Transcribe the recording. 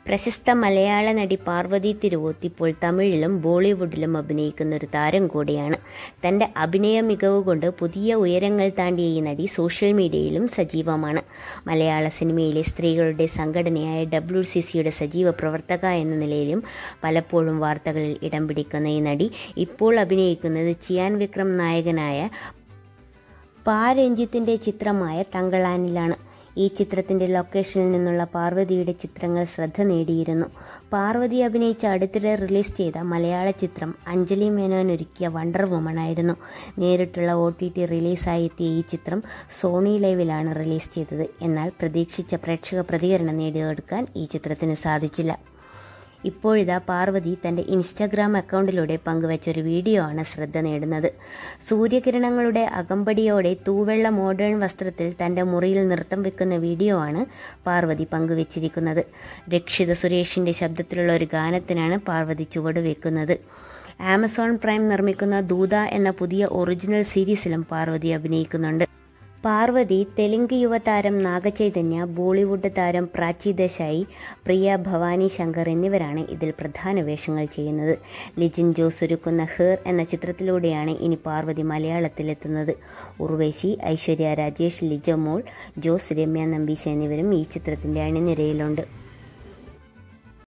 പ്രശസ്ത മലയാള നടി പാർവതി തിരുവോത്ത് ഇപ്പോൾ തമിഴിലും ബോളിവുഡിലും അഭിനയിക്കുന്ന ഒരു താരം കൂടിയാണ് തൻ്റെ അഭിനയ മികവ് കൊണ്ട് പുതിയ ഉയരങ്ങൾ താണ്ടിയ ഈ നടി സോഷ്യൽ മീഡിയയിലും സജീവമാണ് മലയാള സിനിമയിലെ സ്ത്രീകളുടെ സംഘടനയായ ഡബ്ല്യു സി സിയുടെ സജീവ പ്രവർത്തക എന്ന നിലയിലും പലപ്പോഴും വാർത്തകളിൽ ഇടം പിടിക്കുന്ന ഈ നടി ഇപ്പോൾ അഭിനയിക്കുന്നത് ചിയാൻ വിക്രം നായകനായ പാ രഞ്ജിത്തിൻ്റെ ചിത്രമായ തങ്കളാനിലാണ് ഈ ചിത്രത്തിന്റെ ലൊക്കേഷനിൽ നിന്നുള്ള പാർവതിയുടെ ചിത്രങ്ങൾ ശ്രദ്ധ നേടിയിരുന്നു പാർവതി അഭിനയിച്ച അടുത്തിടെ റിലീസ് ചെയ്ത മലയാള ചിത്രം അഞ്ജലി മേനോൻ ഒരുക്കിയ വണ്ടർ വുമൺ ആയിരുന്നു നേരിട്ടുള്ള ഒ ടി ടി റിലീസായി എത്തിയ ഈ ചിത്രം സോണി ലൈവിലാണ് റിലീസ് ചെയ്തത് എന്നാൽ പ്രതീക്ഷിച്ച പ്രേക്ഷക പ്രതികരണം നേടിയെടുക്കാൻ ഈ ചിത്രത്തിന് സാധിച്ചില്ല ഇപ്പോഴിതാ പാർവതി തൻ്റെ ഇൻസ്റ്റഗ്രാം അക്കൗണ്ടിലൂടെ പങ്കുവച്ച ഒരു വീഡിയോ ആണ് ശ്രദ്ധ നേടുന്നത് സൂര്യകിരണങ്ങളുടെ അകമ്പടിയോടെ തൂവെള്ള മോഡേൺ വസ്ത്രത്തിൽ തൻ്റെ മുറിയിൽ നൃത്തം വെക്കുന്ന വീഡിയോ ആണ് പാർവതി പങ്കുവച്ചിരിക്കുന്നത് രക്ഷിത സുരേഷിൻ്റെ ശബ്ദത്തിലുള്ള ഒരു ഗാനത്തിനാണ് പാർവതി ചുവട് വെക്കുന്നത് ആമസോൺ പ്രൈം നിർമ്മിക്കുന്ന ദൂത എന്ന പുതിയ ഒറിജിനൽ സീരീസിലും പാർവതി അഭിനയിക്കുന്നുണ്ട് പാർവതി തെലുങ്ക് യുവതാരം നാഗചൈതന്യ ബോളിവുഡ് താരം പ്രാചി ദേശായി പ്രിയ ഭവാനി ശങ്കർ എന്നിവരാണ് ഇതിൽ പ്രധാന വേഷങ്ങൾ ചെയ്യുന്നത് ലിജിൻ ജോസ് ഒരുക്കുന്ന ഹേർ എന്ന ചിത്രത്തിലൂടെയാണ് ഇനി പാർവതി മലയാളത്തിലെത്തുന്നത് ഉർവേശി ഐശ്വര്യ രാജേഷ് ലിജമോൾ ജോസ് രമ്യ നമ്പീശ എന്നിവരും ഈ ചിത്രത്തിന്റെ അണിനിരയിലുണ്ട്